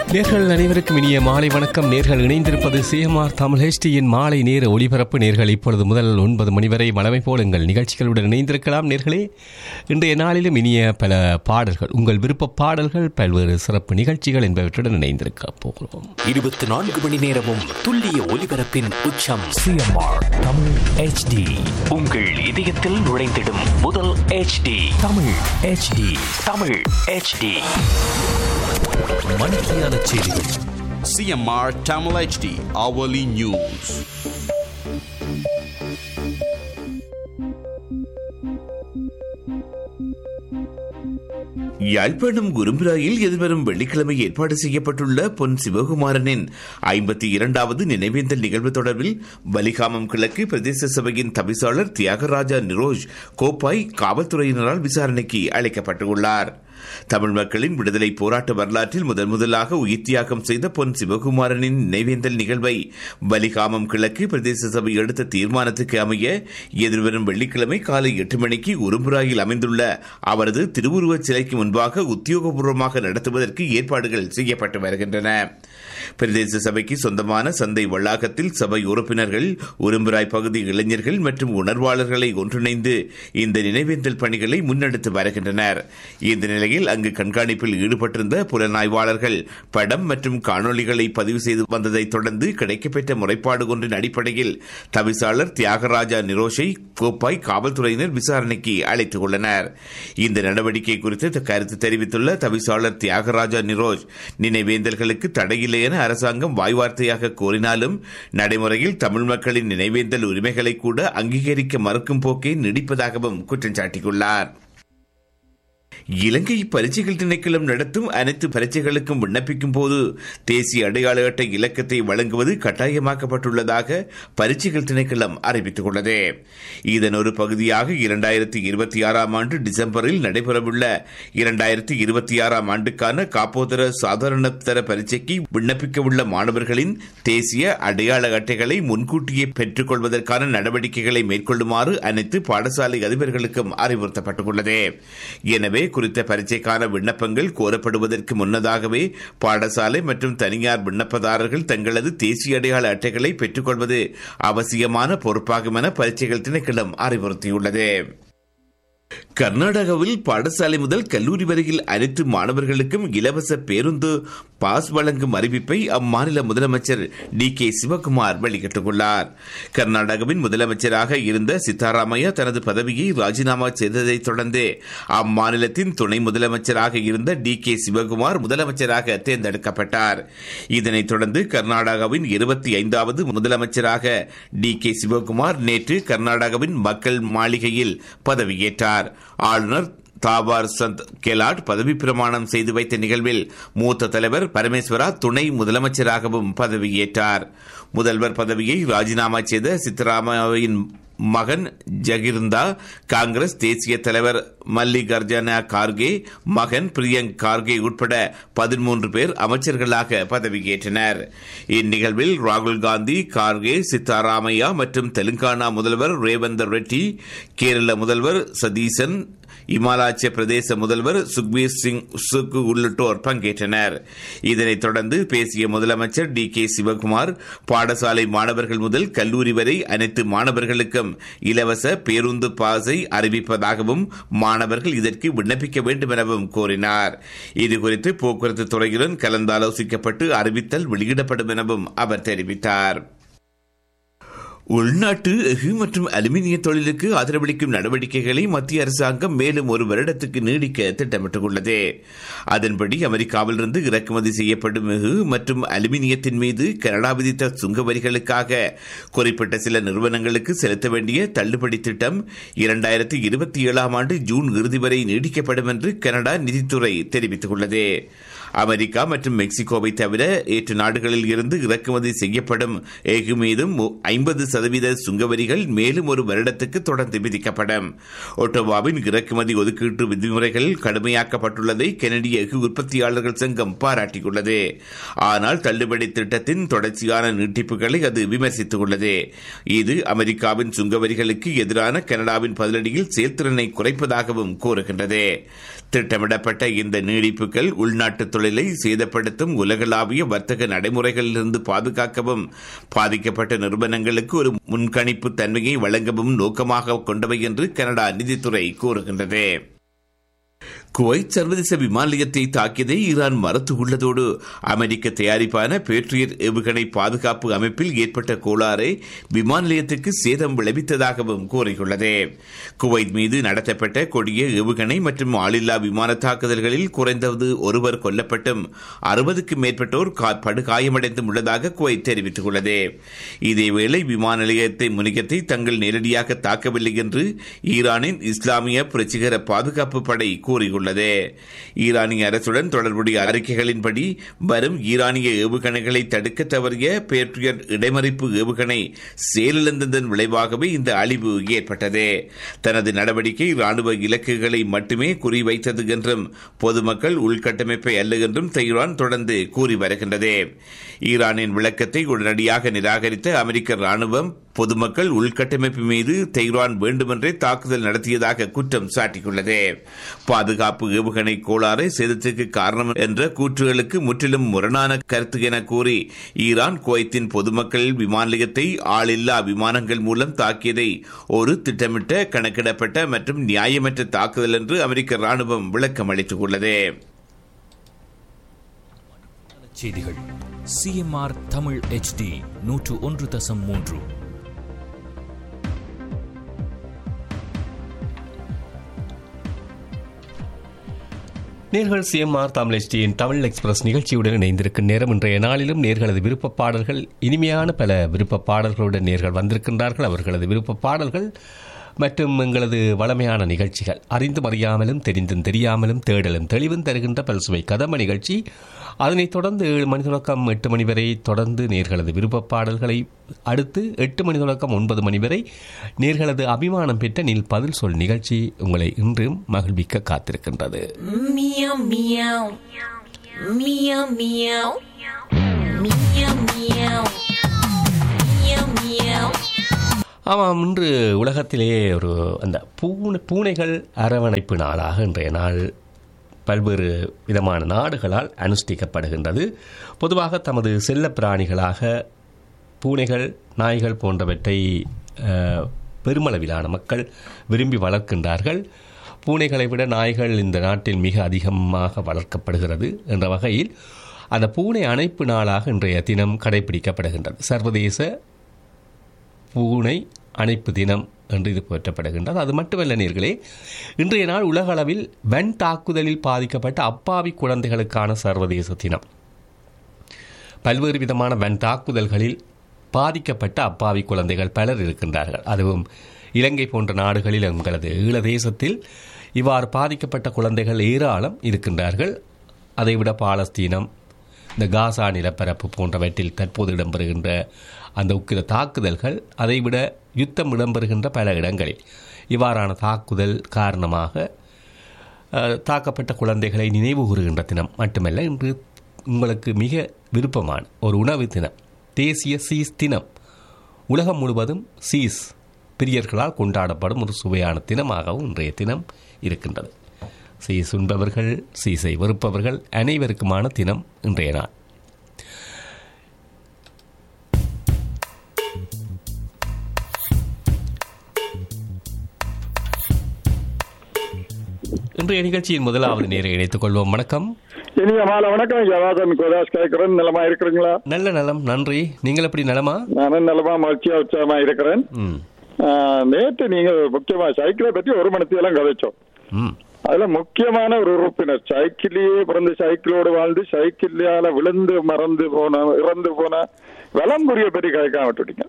நேர்கள் அனைவருக்கும் இனிய மாலை வணக்கம் நேர்கள் இணைந்திருப்பது சிஎம்ஆர் தமிழ் ஹெச்டியின் மாலை நேர ஒளிபரப்பு நேர்கள் இப்பொழுது முதல் ஒன்பது மணி வரை வளமை போல் எங்கள் நிகழ்ச்சிகளுடன் இணைந்திருக்கலாம் நேர்களே இன்றைய நாளிலும் இனிய பல பாடல்கள் உங்கள் விருப்ப பாடல்கள் பல்வேறு சிறப்பு நிகழ்ச்சிகள் என்பவற்றுடன் இணைந்திருக்க போகிறோம் இருபத்தி நான்கு மணி நேரமும் துல்லிய ஒலிபரப்பின் உச்சம் சிஎம்ஆர் தமிழ் ஹெச்டி உங்கள் இதயத்தில் நுழைந்திடும் முதல் HD Tamil HD Tamil HD மணிக்கியான செய்திகள் CMR Tamil HD hourly news. Yazhpanam குரும்பிராயில் எதிர்வரும் வெள்ளிக்கிழமை ஏற்பாடு செய்யப்பட்டுள்ள பொன் சிவகுமாரனின் ஐம்பத்தி இரண்டாவது நினைவேந்தல் நிகழ்வு தொடர்பில் வலிகாமம் கிழக்கு பிரதேச சபையின் தவிசாளர் தியாகராஜா நிரோஜ் கோப்பாய் காவல்துறையினரால் விசாரணைக்கு அழைக்கப்பட்டுள்ளார் தமிழ் மக்களின் விடுதலை போராட்ட வரலாற்றில் முதன் முதலாக உயிர் தியாகம் செய்த பொன் சிவகுமாரனின் நினைவேந்தல் நிகழ்வை வலிகாமம் கிழக்கு பிரதேச சபை எடுத்த தீர்மானத்துக்கு அமைய எதிர்வரும் வெள்ளிக்கிழமை காலை எட்டு மணிக்கு உரும்புராயில் அமைந்துள்ள அவரது திருவுருவச் சிலைக்கு முன்பாக உத்தியோகபூர்வமாக நடத்துவதற்கு ஏற்பாடுகள் செய்யப்பட்டு வருகின்றன பிரதேச சபைக்கு சொந்தமான சந்தை வளாகத்தில் சபை உறுப்பினர்கள் உரும்புராய் பகுதி இளைஞர்கள் மற்றும் உணர்வாளர்களை ஒன்றிணைந்து இந்த நினைவேந்தல் பணிகளை முன்னெடுத்து வருகின்றனர் இந்த நிலையில் அங்கு கண்காணிப்பில் ஈடுபட்டிருந்த புலனாய்வாளர்கள் படம் மற்றும் காணொளிகளை பதிவு செய்து வந்ததை தொடர்ந்து கிடைக்கப்பெற்ற முறைப்பாடு ஒன்றின் அடிப்படையில் தவிசாளர் தியாகராஜா நிரோஷை கோப்பாய் காவல்துறையினர் விசாரணைக்கு அழைத்துக் உள்ளனர் இந்த நடவடிக்கை குறித்து கருத்து தெரிவித்துள்ள தவிசாளர் தியாகராஜா நிரோஷ் நினைவேந்தல்களுக்கு தடையில்லை என அரசாங்கம் வாய்வார்த்தையாக கூறினாலும் நடைமுறையில் தமிழ் மக்களின் நினைவேந்தல் உரிமைகளை கூட அங்கீகரிக்க மறுக்கும் போக்கே நீடிப்பதாகவும் குற்றம் சாட்டியுள்ளார் இலங்கை பரீட்சைகள் திணைக்களம் நடத்தும் அனைத்து பரீட்சைகளுக்கும் விண்ணப்பிக்கும் போது தேசிய அடையாள அட்டை இலக்கத்தை வழங்குவது கட்டாயமாக்கப்பட்டுள்ளதாக பரீட்சைகள் திணைக்களம் அறிவித்துள்ளது இதன் ஒரு பகுதியாக இரண்டாயிரத்தி இருபத்தி ஆறாம் ஆண்டு டிசம்பரில் நடைபெறவுள்ள இரண்டாயிரத்தி இருபத்தி ஆறாம் ஆண்டுக்கான காப்போதர சாதாரண தர பரீட்சைக்கு விண்ணப்பிக்கவுள்ள மாணவர்களின் தேசிய அடையாள அட்டைகளை முன்கூட்டியே பெற்றுக் கொள்வதற்கான நடவடிக்கைகளை மேற்கொள்ளுமாறு அனைத்து பாடசாலை அதிபர்களுக்கும் அறிவுறுத்தப்பட்டுள்ளது எனவே குறித்த பரீட்சைக்கான விண்ணப்பங்கள் கோரப்படுவதற்கு முன்னதாகவே பாடசாலை மற்றும் தனியார் விண்ணப்பதாரர்கள் தங்களது தேசிய அடையாள அட்டைகளை பெற்றுக்கொள்வது அவசியமான பொறுப்பாகும் என பரீட்சைகள் திணைக்களம் அறிவுறுத்தியுள்ளது கர்நாடகாவில் பாடசாலை முதல் கல்லூரி வரையில் அனைத்து மாணவர்களுக்கும் இலவச பேருந்து பாஸ் வழங்கும் அறிவிப்பை அம்மாநில முதலமைச்சர் டி கே சிவகுமார் வெளியிட்டுள்ளார் கர்நாடகாவின் முதலமைச்சராக இருந்த சித்தாராமையா தனது பதவியை ராஜினாமா செய்ததைத் தொடர்ந்து அம்மாநிலத்தின் துணை முதலமைச்சராக இருந்த டி கே சிவகுமார் முதலமைச்சராக தேர்ந்தெடுக்கப்பட்டார் இதனைத் தொடர்ந்து கர்நாடகாவின் இருபத்தி ஐந்தாவது முதலமைச்சராக டி கே சிவகுமார் நேற்று கர்நாடகாவின் மக்கள் மாளிகையில் பதவியேற்றார் ஆளுநர் தாபார் சந்த் கெலாட் பதவி பிரமாணம் செய்து வைத்த நிகழ்வில் மூத்த தலைவர் பரமேஸ்வரா துணை முதலமைச்சராகவும் பதவியேற்றார் முதல்வர் பதவியை ராஜினாமா செய்த சித்தராமையாவின் மகன் ஜகிர்ந்தா காங்கிரஸ் தேசிய தலைவர் மல்லிகார்ஜுன கார்கே மகன் பிரியங்க் கார்கே உட்பட பதிமூன்று பேர் அமைச்சர்களாக பதவியேற்றனர் இந்நிகழ்வில் ராகுல் காந்தி கார்கே சித்தாராமையா மற்றும் தெலுங்கானா முதல்வர் ரேவந்தர் ரெட்டி கேரள முதல்வர் சதீசன் இமாலய பிரதேச முதல்வர் சுக்பீர் சிங் சுக்கு உள்ளிட்டோர் பங்கேற்றனர் இதனைத் தொடர்ந்து பேசிய முதலமைச்சர் டி கே சிவகுமார் பாடசாலை மாணவர்கள் முதல் கல்லூரி வரை அனைத்து மாணவர்களுக்கும் இலவச பேருந்து பாஸை அறிவிப்பதாகவும் மாணவர்கள் இதற்கு விண்ணப்பிக்க வேண்டும் எனவும் கூறினார் இதுகுறித்து போக்குவரத்து துறையுடன் கலந்தாலோசிக்கப்பட்டு அறிவித்தல் வெளியிடப்படும் எனவும் அவர் தெரிவித்தார் உள்நாட்டு எஃகு மற்றும் அலுமினிய தொழிலுக்கு ஆதரவளிக்கும் நடவடிக்கைகளை மத்திய அரசாங்கம் மேலும் ஒரு வருடத்துக்கு நீடிக்க திட்டமிட்டுள்ளது அதன்படி அமெரிக்காவிலிருந்து இறக்குமதி செய்யப்படும் எஃகு மற்றும் அலுமினியத்தின் மீது கனடா விதித்த சுங்க வரிகளுக்காக குறிப்பிட்ட சில நிறுவனங்களுக்கு செலுத்த வேண்டிய தள்ளுபடி திட்டம் இரண்டாயிரத்தி இருபத்தி ஏழாம் ஆண்டு ஜூன் இறுதி வரை நீடிக்கப்படும் என்று கனடா நிதித்துறை தெரிவித்துள்ளது அமெரிக்கா மற்றும் மெக்சிகோவை தவிர ஏற்று நாடுகளில் இருந்து இறக்குமதி செய்யப்படும் எஃகு மீதும் ஐம்பது சதவீத சுங்கவரிகள் மேலும் ஒரு வருடத்துக்கு தொடர்ந்து விதிக்கப்படும் ஒட்டோவாவின் இறக்குமதி ஒதுக்கீட்டு விதிமுறைகள் கடுமையாக்கப்பட்டுள்ளதை கெனடிய எஃகு உற்பத்தியாளர்கள் சங்கம் பாராட்டியுள்ளது ஆனால் தள்ளுபடி திட்டத்தின் தொடர்ச்சியான நீட்டிப்புகளை அது விமர்சித்துள்ளது இது அமெரிக்காவின் சுங்கவரிகளுக்கு எதிரான கனடாவின் பதிலடியில் செயல்திறனை குறைப்பதாகவும் கூறுகின்றது திட்டமிடப்பட்ட இந்த நீடிப்புகள் உள்நாட்டு தொழிலை சேதப்படுத்தும் உலகளாவிய வர்த்தக நடைமுறைகளிலிருந்து பாதுகாக்கவும் பாதிக்கப்பட்ட நிறுவனங்களுக்கு ஒரு முன்கணிப்பு தன்மையை வழங்கவும் நோக்கமாக கொண்டவை என்று கனடா நிதித்துறை கூறுகின்றது குவைத் சர்வதேச விமான நிலையத்தை தாக்கியதை ஈரான் மறுத்துள்ளதோடு அமெரிக்க தயாரிப்பான பேட்ரியட் ஏவுகணை பாதுகாப்பு அமைப்பில் ஏற்பட்ட கோளாறை விமான நிலையத்துக்கு சேதம் விளைவித்ததாகவும் கூறியுள்ளது குவைத் மீது நடத்தப்பட்ட கொடிய ஏவுகணை மற்றும் ஆளில்லா விமான தாக்குதல்களில் குறைந்தது ஒருவர் கொல்லப்பட்டும் அறுபதுக்கும் மேற்பட்டோர் படுகாயமடைந்தும் உள்ளதாக குவைத் தெரிவித்துள்ளது இதேவேளை விமான நிலையத்தை முனையத்தை தங்கள் நேரடியாக தாக்கவில்லை என்று ஈரானின் இஸ்லாமிய புரட்சிகர பாதுகாப்பு படை கூறியுள்ளது ஈரானிய அரசுடன் தொடர்புடைய அறிக்கைகளின்படி வரும் ஈரானிய ஏவுகணைகளை தடுக்க தவறிய பேட்ரியட் இடைமறிப்பு ஏவுகணை செயலிழந்ததன் விளைவாகவே இந்த அழிவு ஏற்பட்டது தனது நடவடிக்கை ராணுவ இலக்குகளை மட்டுமே குறிவைத்தது என்றும் பொதுமக்கள் உள்கட்டமைப்பை அல்ல என்றும் தெஹ்ரான் தொடர்ந்து கூறி வருகின்றது ஈரானின் விளக்கத்தை உடனடியாக நிராகரித்த அமெரிக்க ராணுவம் பொதுமக்கள் உள்கட்டமைப்பு மீது தெஹ்ரான் வேண்டுமென்றே தாக்குதல் நடத்தியதாக குற்றம் சாட்டியுள்ளது பாதுகாப்பு ஏவுகணை கோளாறு சேதத்திற்கு காரணம் என்ற கூற்றுகளுக்கு முற்றிலும் முரணான கருத்து என கூறி ஈரான் குவைத்தின் பொதுமக்கள் விமான நிலையத்தை ஆளில்லா விமானங்கள் மூலம் தாக்கியதை ஒரு திட்டமிட்ட கணக்கிடப்பட்ட மற்றும் நியாயமற்ற தாக்குதல் என்று அமெரிக்க ராணுவம் விளக்கம் அளித்துள்ளது செய்திகள் சிஎம்ஆர் தமிழ் ஹெச்டி நூற்று ஒன்று தசம் மூன்று நேர்கள் சிஎம்ஆர் தமிழ்ச்சியின் தமிழ் எக்ஸ்பிரஸ் நிகழ்ச்சியுடன் இணைந்திருக்கும் நேரம் இன்றைய நாளிலும் நேர்களது விருப்ப பாடல்கள் இனிமையான பல விருப்ப பாடல்களுடன் நேர்கள் வந்திருக்கின்றார்கள் அவர்களது விருப்ப பாடல்கள் மற்றும் எங்களது வளமையான நிகழ்ச்சிகள் அறிந்தும் அறியாமலும் தெரிந்தும் தெரியாமலும் தேடலும் தெளிவும் தருகின்ற பல்சுவை கதம்ப நிகழ்ச்சி அதனைத் தொடர்ந்து ஏழு மணி தொடக்கம் எட்டு மணி வரை தொடர்ந்து நேர்களது விருப்ப பாடல்களை அடுத்து எட்டு மணி தொடக்கம் ஒன்பது மணி வரை நேர்களது அபிமானம் பெற்ற நீல் பதில் சொல் நிகழ்ச்சி உங்களை இன்றும் மகிழ்விக்க காத்திருக்கின்றது Meow meow. Meow meow. Meow meow. Meow meow. ஆமாம் இன்று உலகத்திலே ஒரு அந்த பூனை பூனைகள் அரவணைப்பு நாளாக இன்றைய நாள் பல்வேறு விதமான நாடுகளால் அனுஷ்டிக்கப்படுகின்றது பொதுவாக தமது செல்ல பிராணிகளாக பூனைகள் நாய்கள் போன்றவற்றை அஹ், பெருமளவிலான மக்கள் விரும்பி வளர்க்கின்றார்கள் பூனைகளை விட நாய்கள் இந்த நாட்டில் மிக அதிகமாக வளர்க்கப்படுகிறது என்ற வகையில் அந்த பூனை அணைப்பு நாளாக இன்றைய தினம் கடைபிடிக்கப்படுகின்றது சர்வதேச பூனை அணைப்பு தினம் என்று இது போற்றப்படுகின்றது அது மட்டுமல்ல நேர்களே இன்றைய நாள் உலக அளவில் வன் தாக்குதலில் பாதிக்கப்பட்ட அப்பாவி குழந்தைகளுக்கான சர்வதேச தினம் பல்வேறு விதமான வன் தாக்குதல்களில் பாதிக்கப்பட்ட அப்பாவி குழந்தைகள் பலர் இருக்கின்றார்கள் அதுவும் இலங்கை போன்ற நாடுகளில் எங்களது ஈழதேசத்தில் இவ்வாறு பாதிக்கப்பட்ட குழந்தைகள் ஏராளம் இருக்கின்றார்கள் அதைவிட பாலஸ்தீனம் இந்த காசா நிலப்பரப்பு போன்றவற்றில் தற்போது இடம்பெறுகின்ற அந்த உக்கிர தாக்குதல்கள் அதைவிட யுத்தம் இடம்பெறுகின்ற பல இடங்களில் இவ்வாறான தாக்குதல் காரணமாக அஹ், தாக்கப்பட்ட குழந்தைகளை நினைவு கூறுகின்ற தினம் மட்டுமல்ல இன்று உங்களுக்கு மிக விருப்பமான ஒரு உணவு தினம் தேசிய சீஸ் தினம் உலகம் முழுவதும் சீஸ் பிரியர்களால் கொண்டாடப்படும் ஒரு சுவையான தினமாகவும் இன்றைய தினம் இருக்கின்றது சீஸ் உண்பவர்கள் சீஸை வெறுப்பவர்கள் அனைவருக்குமான தினம் இன்றைய நாள் இன்றைய நிகழ்ச்சியின் முதலாவது நேரை இணைத்துக் கொள்வோம் வணக்கம் இனிய மாலை வணக்கம் ஜவாதன் கோதாஸ் கேட்கிறேன் நலமா இருக்கிறீங்களா நல்ல நலம் நன்றி நீங்கள் எப்படி நலமா நானும் நலமா மகிழ்ச்சியா உற்சாகமா இருக்கிறேன் ம் ஆஹ், நேற்று நீங்க முக்கியமா சைக்கிளை பற்றி ஒரு மணித்தியெல்லாம் கதைச்சோம் ம் அதுல முக்கியமான ஒரு உறுப்பினர் சைக்கிளையே பிறந்து சைக்கிளோடு வாழ்ந்து சைக்கிளால விழுந்து மறந்து போன இறந்து போன வலம்புரிய பற்றி கதைக்காம விட்டுட்டீங்க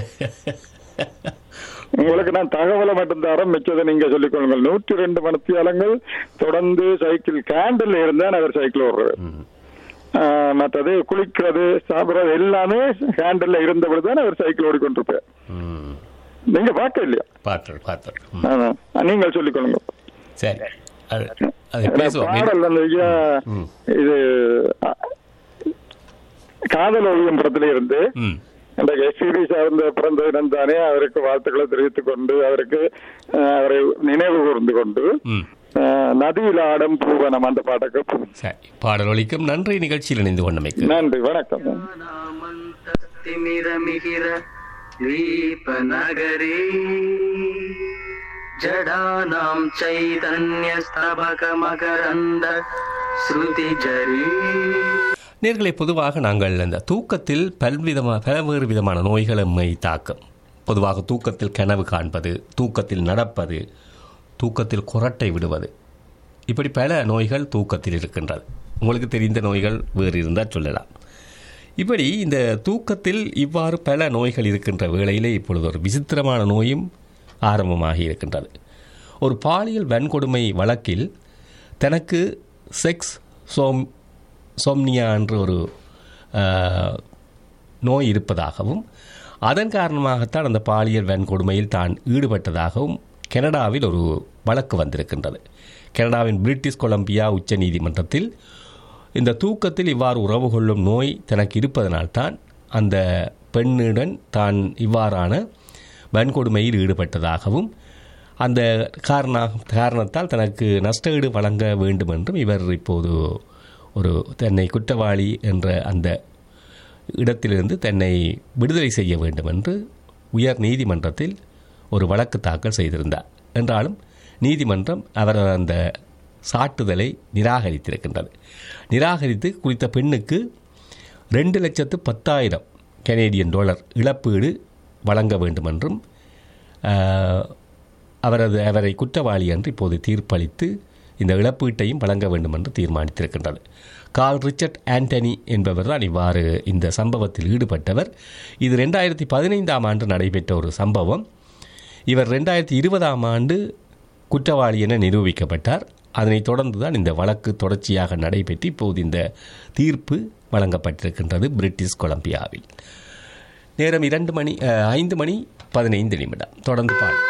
உங்களுக்கு நான் தகவலை மட்டும் தரம் மிச்சதை நீங்க சொல்லிக் கொள்ளுங்கள் நூற்றி ரெண்டு மணித்தியாலங்கள் தொடர்ந்து சைக்கிள் கேண்டில் இருந்தான் அவர் சைக்கிள் ஓடுறாரு ஆஹ் மற்றது குளிக்கிறது சாப்பிடுறது எல்லாமே ஹேண்டில் இருந்தபடி தான் அவர் சைக்கிள் ஓடிக்கொண்டிருப்பார் ம் நீங்க பார்க்க இல்லையா பார்த்தோம் பார்த்தோம் ம். ஆ, ஆ, நீங்கள் சொல்லிக் கொள்ளுங்க சரி அது அது ஏன்னா பேசுவோம் பாடல் வந்து ஐயா, இது அ, காதல் ஓவியம் படத்துல இருந்து ம் இந்த எஸ்பிபி சார்ந்த பிறந்த தினம் தானே அவருக்கு வாழ்த்துக்களை தெரிவித்துக் கொண்டு அவருக்கு அஹ், அவரை நினைவு கூர்ந்து கொண்டு ம் அஹ், நதியில் ஆடும் பூவனம் அந்த பாட்டுக்கு சரி பாடல் ஒலிக்கும் நன்றி நிகழ்ச்சியில் இணைந்து கொண்டமைக்கு நன்றி வணக்கம் तिमिरमिहिर दीपनगरे जडानां चैतन्यस्तबकमकरन्द श्रुतिजरी நேர்களை பொதுவாக நாங்கள் அந்த தூக்கத்தில் பல்விதமான பல்வேறு விதமான நோய்கள் எம்மை தாக்கும் பொதுவாக தூக்கத்தில் கனவு காண்பது தூக்கத்தில் நடப்பது தூக்கத்தில் குரட்டை விடுவது இப்படி பல நோய்கள் தூக்கத்தில் இருக்கின்றது உங்களுக்கு தெரிந்த நோய்கள் வேறு இருந்தால் சொல்லலாம் இப்படி இந்த தூக்கத்தில் இவ்வாறு பல நோய்கள் இருக்கின்ற வேளையிலே இப்பொழுது ஒரு விசித்திரமான நோயும் ஆரம்பமாகி இருக்கின்றது ஒரு பாலியல் வன்கொடுமை வழக்கில் தனக்கு செக்ஸ் சோம் சோம்னியா என்ற ஒரு ஆஹ், நோய் இருப்பதாகவும் அதன் காரணமாகத்தான் அந்த பாலியல் வன்கொடுமையில் தான் ஈடுபட்டதாகவும் கனடாவில் ஒரு வழக்கு வந்திருக்கின்றது கனடாவின் பிரிட்டிஷ் கொலம்பியா உச்ச நீதிமன்றத்தில் இந்த தூக்கத்தில் இவ்வாறு உறவு கொள்ளும் நோய் தனக்கு இருப்பதனால்தான் அந்த பெண்ணுடன் தான் இவ்வாறான வன்கொடுமையில் ஈடுபட்டதாகவும் அந்த காரண காரணத்தால் தனக்கு நஷ்டஈடு வழங்க வேண்டும் என்றும் இவர் இப்போது ஒரு தன்னை குற்றவாளி என்ற அந்த இடத்திலிருந்து தன்னை விடுதலை செய்ய வேண்டும் என்று உயர் நீதிமன்றத்தில் ஒரு வழக்கு தாக்கல் செய்திருந்தார் என்றாலும் நீதிமன்றம் அவர் அந்த சாட்டுதலை நிராகரித்திருக்கின்றது நிராகரித்து குறித்த பெண்ணுக்கு ரெண்டு லட்சத்து பத்தாயிரம் கனேடியன் டாலர் இழப்பீடு வழங்க வேண்டும் என்றும் ஆஹ், அவரது அவரை குற்றவாளி என்று இப்போது தீர்ப்பளித்து இந்த இழப்பீட்டையும் வழங்க வேண்டும் என்று தீர்மானித்திருக்கின்றது கார்ல் ரிச்சர்ட் ஆண்டனி என்பவர் தான் இவ்வாறு இந்த சம்பவத்தில் ஈடுபட்டவர் இது ரெண்டாயிரத்தி பதினைந்தாம் ஆண்டு நடைபெற்ற ஒரு சம்பவம் இவர் ரெண்டாயிரத்தி இருபதாம் ஆண்டு குற்றவாளி என நிரூபிக்கப்பட்டார் அதனைத் தொடர்ந்து தான் இந்த வழக்கு தொடர்ச்சியாக நடைபெற்று இப்போது இந்த தீர்ப்பு வழங்கப்பட்டிருக்கின்றது பிரிட்டிஷ் கொலம்பியாவில் நேரம் இரண்டு மணி அஹ், ஐந்து மணி பதினைந்து நிமிடம் தொடர்ந்து பாடு